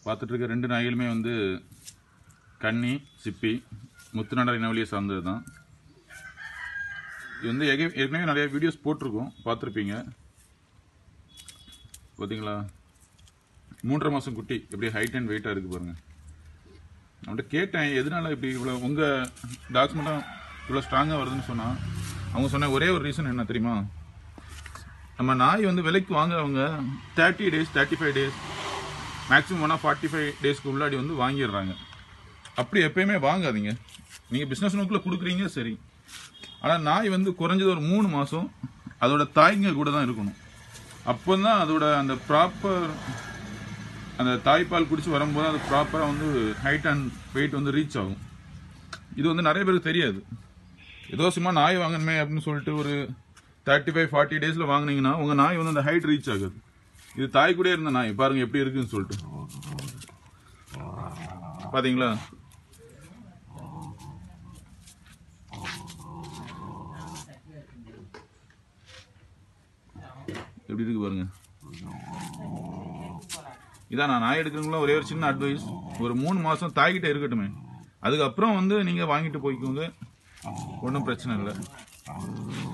பார்த்துட்டு இருக்க ரெண்டு நாய்களுமே வந்து கன்னி சிப்பி முத்துநடர் இனவெளியை சார்ந்தது தான் இது வந்து ஏக- ஏற்கனவே நிறைய வீடியோஸ் போட்டிருக்கோம் பார்த்துருப்பீங்க பார்த்தீங்களா மூன்றரை மாதம் குட்டி எப்படி ஹைட் அண்ட் வெயிட்டாக இருக்குது பாருங்க அவன்கிட்ட கேட்டேன் எதனால இப்படி இவ்வளோ உங்கள் டாக்ஸ் மட்டும் இவ்வளோ ஸ்ட்ராங்காக வருதுன்னு சொன்னால் அவங்க சொன்ன ஒரே ஒரு ரீசன் என்ன தெரியுமா நம்ம நாய் வந்து விலைக்கு வாங்குறவங்க thirty days thirty five days maximum வேணால் ஃபார்ட்டி ஃபைவ் டேஸ்க்கு உள்ளாடி வந்து வாங்கிடுறாங்க அப்படி எப்பயுமே வாங்காதீங்க நீங்கள் பிஸ்னஸ் நோக்கில் கொடுக்குறீங்க சரி ஆனால் நாய் வந்து குறைஞ்சது ஒரு மூணு மாதம் அதோட தாய்ங்க கூட தான் இருக்கணும் அப்போ தான் அதோட அந்த ப்ராப்பர் அந்த தாய்ப்பால் குடிச்சு வரும்போது அது ப்ராப்பராக வந்து ஹைட் அண்ட் வெயிட் வந்து ரீச் ஆகும் இது வந்து நிறைய பேருக்கு தெரியாது ஏதோ சும்மா நாய் வாங்கணுமே அப்படின்னு சொல்லிட்டு ஒரு தேர்ட்டி ஃபைவ் ஃபார்ட்டி டேஸில் வாங்குனீங்கன்னா உங்கள் நாய் வந்து அந்த ஹைட் ரீச் ஆகுது இது தாய் கூடயே இருந்த நாய் பாருங்க எப்படி இருக்குன்னு சொல்லிட்டு பாத்தீங்களா எப்படி இருக்கு பாருங்க இதான் நான் நாய் எடுக்கிறவங்கள ஒரே ஒரு சின்ன அட்வைஸ் ஒரு மூணு மாசம் தாய்கிட்ட இருக்கட்டுமே அதுக்கப்புறம் வந்து நீங்க வாங்கிட்டு போய்க்கோங்க ஒன்றும் பிரச்சனை இல்லை